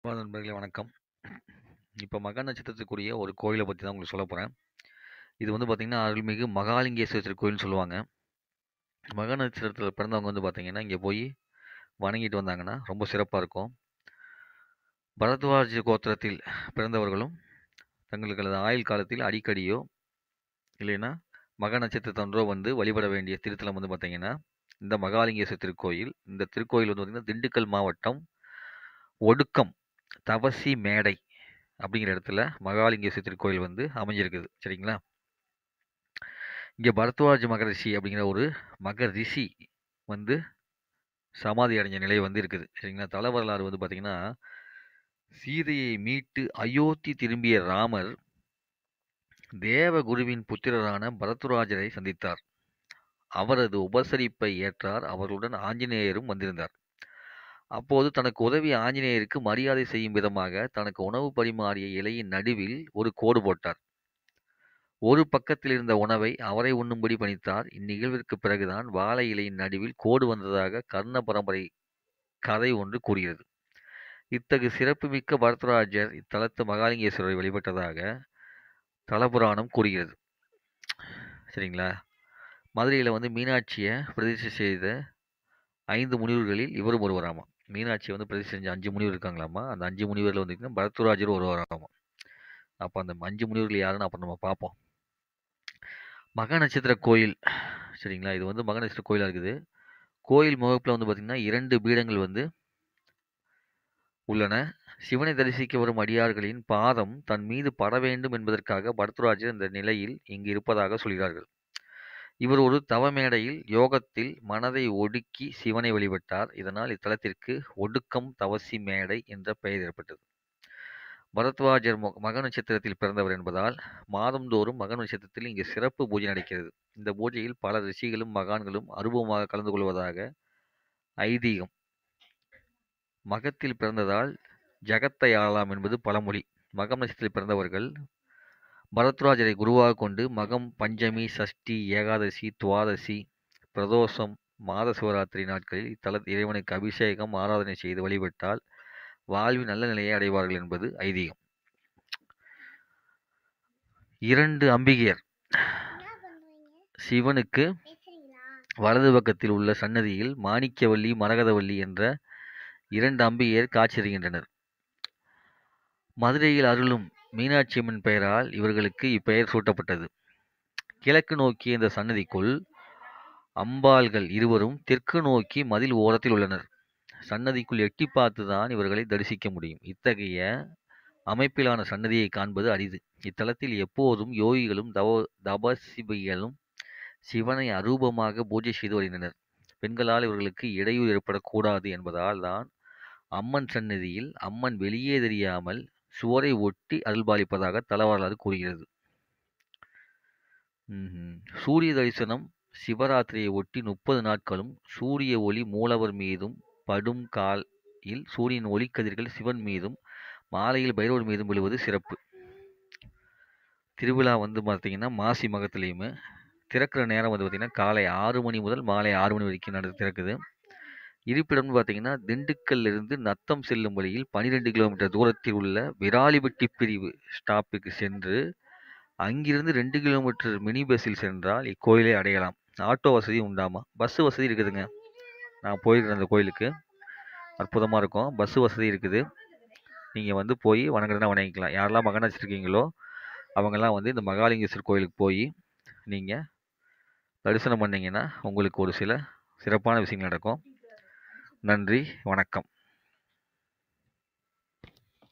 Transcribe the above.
வா நண்பர்களே வணக்கம். இப்ப மக நட்சத்திரத்துக்குரிய ஒரு கோயில பத்தி தான் உங்களுக்கு சொல்லப் போறேன். இது வந்து பார்த்தீங்கன்னா, அருள்மிகு மகாலிங்கேஸ்வரர் திருக்கோயில்னு சொல்லுவாங்க. மக நட்சத்திரத்தில பிறந்தவங்க வந்து பார்த்தீங்கன்னா, இங்க போயி வணங்கிட்டு வந்தாங்கன்னா, ரொம்ப சிறப்பா இருக்கும். பரத்வாஜ கோத்திரத்தில் பிறந்தவர்களும், தங்களது ஆயுள் காலத்தில் அடிக்கடியோ, இல்லைன்னா மக நட்சத்திரத்தன்றோ வந்து வழிபட வேண்டிய திருத்தலம் வந்து பார்த்தீங்கன்னா, இந்த மகாலிங்கேஸ்வரர் திருக்கோயில். இந்த திருக்கோயில் வந்து பார்த்தீங்கன்னா, திண்டுக்கல் மாவட்டம் ஒடுக்கம் தவசி மேடை அப்படிங்கிற இடத்துல மகாலிங்கேஸ்வரர் திருக்கோயில் வந்து அமைஞ்சிருக்குது. சரிங்களா? இங்க பரத்வாஜ மகரிஷி அப்படிங்கிற ஒரு மக ரிஷி வந்து சமாதி அடைஞ்ச நிலை வந்து இருக்குது. சரிங்களா? தல வரலாறு வந்து பார்த்தீங்கன்னா, சீதையை மீட்டு அயோத்தி திரும்பிய ராமர், தேவகுருவின் புத்திரரான பரத்வாஜரை சந்தித்தார். அவரது உபசரிப்பை ஏற்றார். அவர்களுடன் ஆஞ்சநேயரும் வந்திருந்தார். அப்போது தனக்கு உதவிய ஆஞ்சநேயருக்கு மரியாதை செய்யும் விதமாக, தனக்கு உணவு பரிமாறிய இலையின் நடுவில் ஒரு கோடு போட்டார். ஒரு பக்கத்தில் இருந்த உணவை அவரே உண்ணும்படி பணித்தார். இந்நிகழ்விற்குப் பிறகுதான் வாழை இலையின் நடுவில் கோடு வந்ததாக கர்ண பரம்பரை கதை ஒன்று கூறுகிறது. இத்தகு சிறப்புமிக்க பரத்வாஜர் இத்தலத்து மகாலிங்கேஸ்வரரை வழிபட்டதாக தலபுராணம் கூறுகிறது. சரிங்களா? மதுரையில வந்து மீனாட்சிய பிரதிஷ்டை செய்த 5 முனிவர்களில் இவரும் ஒருவராமா. மீனாட்சிய வந்து பிரதிஷ்டை செஞ்ச 5 முனிவர் இருக்காங்களாமா. அந்த 5 முனிவர்ல வந்து பார்த்தீங்கன்னா, பரத்வாஜரும் ஒருவராமா. அப்ப அந்த 5 முனிவர்கள் யாருன்னு அப்புறம் நம்ம பார்ப்போம். மக நட்சத்திர கோயில். சரிங்களா? இது வந்து மக நட்சத்திர கோயிலா இருக்குது. கோயில் முகப்புல வந்து பார்த்தீங்கன்னா, 2 பீடங்கள் வந்து உள்ளன. சிவனை தரிசிக்க வரும் அடியார்களின் பாதம் தன் மீது பட வேண்டும் என்பதற்காக பரத்வாஜர் இந்த நிலையில் இங்கு இருப்பதாக சொல்கிறார்கள். இவர் ஒரு தவமேடையில் யோகத்தில் மனதை ஒடுக்கி சிவனை வழிபட்டார். இதனால் இத்தலத்திற்கு ஒடுக்கம் தவசி மேடை என்ற பெயர் ஏற்பட்டது. பரத்வாஜர் மொ மக நட்சத்திரத்தில் பிறந்தவர் என்பதால், மாதந்தோறும் மக நட்சத்திரத்தில் இங்கு சிறப்பு பூஜை நடக்கிறது. இந்த பூஜையில் பல ரிஷிகளும், மகான்களும் அருவமாக கலந்து கொள்வதாக ஐதீகம். மகத்தில் பிறந்ததால் ஜகத்தை ஆளலாம் என்பது பழமொழி. மகம் நட்சத்திரத்தில் பிறந்தவர்கள் பரத்வாஜரை குருவாகக் கொண்டு மகம், பஞ்சமி, சஷ்டி, ஏகாதசி, துவாதசி, பிரதோஷம், மாத சிவராத்திரி நாட்களில் இத்தல இறைவனுக்கு அபிஷேகம், ஆராதனை செய்து வழிபட்டால் வாழ்வில் நல்ல நிலையை அடைவார்கள் என்பது ஐதீகம். 2 அம்பிகையர். சிவனுக்கு வலது பக்கத்தில் உள்ள சன்னதியில் மாணிக்கவல்லி, மரகதவல்லி என்ற 2 அம்பிகையர் காட்சி தருகின்றனர். மதுரையில் அருளும் மீனாட்சியம்மன் பெயரால் இவர்களுக்கு இப்பெயர் சூட்டப்பட்டது. கிழக்கு நோக்கிய இந்த சன்னதிக்குள் அம்பாள்கள் இருவரும் தெற்கு நோக்கி மதில் ஓரத்தில் உள்ளனர். சன்னதிக்குள் எட்டிப் பார்த்து தான் இவர்களை தரிசிக்க முடியும். இத்தகைய அமைப்பிலான சன்னதியை காண்பது அரிது. இத்தலத்தில் எப்போதும் யோகிகளும், தவ தபஸ்விகளும் சிவனை அரூபமாக பூஜை செய்து வருகின்றனர். பெண்களால் இவர்களுக்கு இடையூறு ஏற்படக்கூடாது என்பதால் தான் அம்மன் சன்னதியில் அம்மன் வெளியே தெரியாமல் சுவரை ஒட்டி அருள்பாலிப்பதாக தல வரலாறு கூறுகிறது. ம்ஹ்ம். சூரிய தரிசனம் சிவராத்திரியை ஒட்டி 30 நாட்களும் சூரிய ஒளி மூலவர் மீதும் படும் காலையில் சூரியன் ஒளிக்கதிர்கள் சிவன் மீதும், மாலையில் பைரவர் மீதும் விழுவது சிறப்பு. திருவிழா வந்து பார்த்தீங்கன்னா, மாசி மகத்திலயுமே திறக்கிற நேரம் வந்து பார்த்தீங்கன்னா, காலை 6 மணி முதல் மாலை 6 மணி வரைக்கும் நட திறக்குது. இருப்பிடம்னு பார்த்தீங்கன்னா, திண்டுக்கல்லிருந்து நத்தம் செல்லும் வழியில் 12 கிலோமீட்டர் தூரத்தில் உள்ள விராலிப்பட்டி பிரிவு ஸ்டாப்பிற்கு சென்று, அங்கிருந்து 2 கிலோமீட்டர் மினி பஸ்ஸில் சென்றால் இக்கோயிலை அடையலாம். ஆட்டோ வசதி உண்டாமா. பஸ் வசதி இருக்குதுங்க. நான் போயிருக்கிறேன் அந்த கோயிலுக்கு. அற்புதமா இருக்கும். பஸ் வசதி இருக்குது. நீங்க வந்து போய் வணங்குறதுனா வணங்கிக்கலாம். யாரெல்லாம் மக நட்சத்திரஇருக்கீங்களோ, அவங்கலாம் வந்து இந்த மகாலிங்கேஸ்வரர் கோயிலுக்கு போயி, நீங்க தரிசனம் பண்ணீங்கன்னா, உங்களுக்கு ஒரு சில சிறப்பான விஷயங்கள் நடக்கும். நன்றி, வணக்கம்.